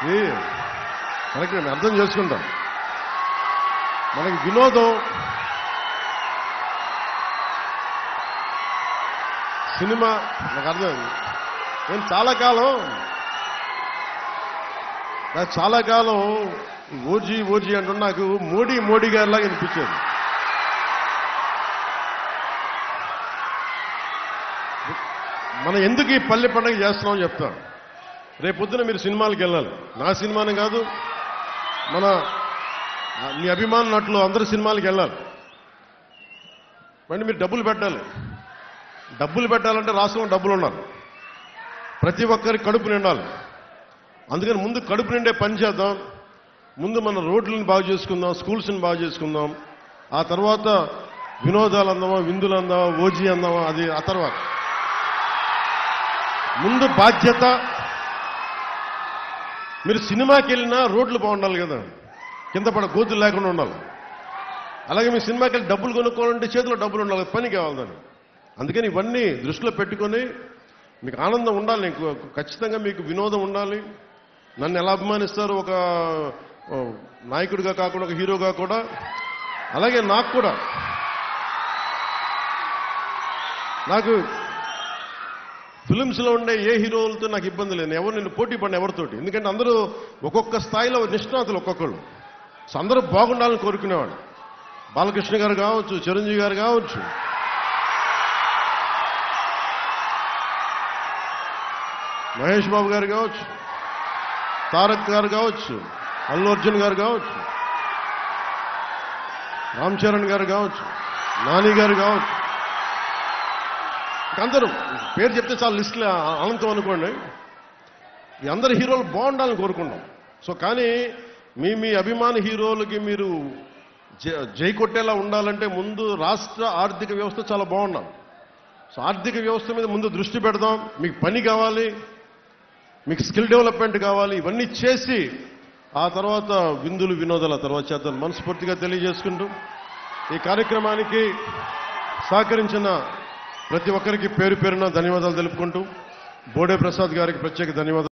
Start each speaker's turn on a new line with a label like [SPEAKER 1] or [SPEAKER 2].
[SPEAKER 1] ఏ మనకి మేము అర్థం చేసుకుంటాం మనకి వినోదం సినిమా నాకు అర్థం నేను చాలా కాలం నాకు చాలా కాలం ఓజీ ఓజీ అంటూ నాకు మోడీ మోడీ గారిలాగా అనిపించేది మనం ఎందుకు ఈ పల్లె పండుగ చేస్తున్నాం చెప్తాను రేపు పొద్దున మీరు సినిమాలకు వెళ్ళాలి నా సినిమానే కాదు మన మీ అభిమాన నటులు అందరు సినిమాలకు వెళ్ళాలి మరి మీరు డబ్బులు పెట్టాలి డబ్బులు పెట్టాలంటే రాష్ట్రంలో డబ్బులు ఉండాలి ప్రతి ఒక్కరికి కడుపు నిండాలి అందుకని ముందు కడుపు నిండే పని చేద్దాం ముందు మన రోడ్లను బాగు చేసుకుందాం స్కూల్స్ని బాగు చేసుకుందాం ఆ తర్వాత వినోదాలు అందామా విందులు అందామా ఓజీ అందామా అది ఆ తర్వాత ముందు బాధ్యత మీరు సినిమాకి వెళ్ళినా రోడ్లు బాగుండాలి కదా కింద పడ గోతులు లేకుండా ఉండాలి అలాగే మీ సినిమాకి వెళ్ళి డబ్బులు కొనుక్కోవాలంటే చేతిలో డబ్బులు ఉండాలి పని కావాలి దాన్ని అందుకని ఇవన్నీ దృష్టిలో పెట్టుకొని మీకు ఆనందం ఉండాలి నీకు ఖచ్చితంగా మీకు వినోదం ఉండాలి నన్ను ఎలా అభిమానిస్తారు ఒక ఓ, నాయకుడిగా కాకుండా ఒక హీరోగా కూడా అలాగే నాకు కూడా నాకు ఫిలిమ్స్లో ఉండే ఏ హీరోలతో నాకు ఇబ్బంది లేదు ఎవరు నేను పోటీ పడిన ఎవరితోటి ఎందుకంటే అందరూ ఒక్కొక్క స్థాయిలో నిష్ణాతులు ఒక్కొక్కళ్ళు సో అందరూ బాగుండాలని కోరుకునేవాడు బాలకృష్ణ గారు కావచ్చు చిరంజీవి గారు కావచ్చు మహేష్ బాబు గారు కావచ్చు తారక్ గారు కావచ్చు అల్లు అర్జున్ గారు కావచ్చు రామ్ చరణ్ గారు కావచ్చు నాని గారు కావచ్చు అందరూ పేరు చెప్తే చాలా లిస్టులో అనంతం అనుకోండి ఈ అందరు హీరోలు బాగుండాలని కోరుకుంటాం సో కానీ మీ మీ అభిమాన హీరోలకి మీరు జ- జై కొట్టేలా ఉండాలంటే ముందు రాష్ట్ర ఆర్థిక వ్యవస్థ చాలా బాగుండాలి సో ఆర్థిక వ్యవస్థ మీద ముందు దృష్టి పెడదాం మీకు పని కావాలి మీకు స్కిల్ డెవలప్మెంట్ కావాలి ఇవన్నీ చేసి ఆ తర్వాత విందులు వినోదాల తర్వాత చేద్దాం మనస్ఫూర్తిగా తెలియజేసుకుంటూ ఈ కార్యక్రమానికి సహకరించిన ప్రతి ఒక్కరికి పేరు పేరున ధన్యవాదాలు తెలుపుకుంటూ బోడే ప్రసాద్ గారికి ప్రత్యేక ధన్యవాదాలు